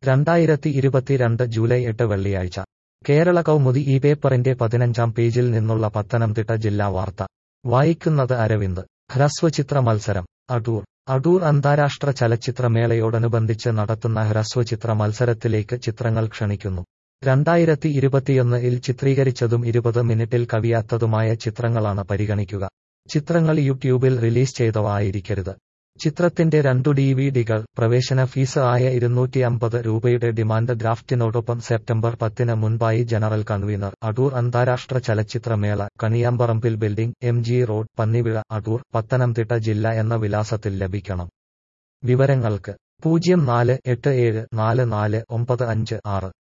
രണ്ടായിരത്തി ഇരുപത്തിരണ്ട് ജൂലൈ എട്ട് വെള്ളിയാഴ്ച കേരള കൗമുദി ഈ പേപ്പറിന്റെ പതിനഞ്ചാം പേജിൽ നിന്നുള്ള പത്തനംതിട്ട ജില്ലാ വാർത്ത വായിക്കുന്നത് അരവിന്ദ് ഹ്രസ്വചിത്ര മത്സരം അടൂർ അടൂർ അന്താരാഷ്ട്ര ചലച്ചിത്രമേളയോടനുബന്ധിച്ച് നടത്തുന്ന ഹ്രസ്വചിത്ര മത്സരത്തിലേക്ക് ചിത്രങ്ങൾ ക്ഷണിക്കുന്നു രണ്ടായിരത്തി ഇരുപത്തിയൊന്ന് ഇൽ ചിത്രീകരിച്ചതും ഇരുപത് മിനിറ്റിൽ കവിയാത്തതുമായ ചിത്രങ്ങളാണ് പരിഗണിക്കുക ചിത്രങ്ങൾ യൂട്യൂബിൽ റിലീസ് ചെയ്തവ ആയിരിക്കരുത് ചിത്രത്തിന്റെ രണ്ടു ഡിവിഡികൾ പ്രവേശന ഫീസ് ആയ ഇരുന്നൂറ്റി അമ്പത് രൂപയുടെ ഡിമാൻഡ് ഡ്രാഫ്റ്റിനോടൊപ്പം സെപ്റ്റംബർ പത്തിന് മുൻപായി ജനറൽ കൺവീനർ അടൂർ അന്താരാഷ്ട്ര ചലച്ചിത്രമേള Kaniyamparambil building M G road Pannivila Adoor Pathanamthitta ജില്ല എന്ന വിലാസത്തിൽ ലഭിക്കണം വിവരങ്ങൾക്ക് പൂജ്യം നാല് എട്ട് ഏഴ് നാല് നാല് ഒമ്പത് അഞ്ച് ആറ്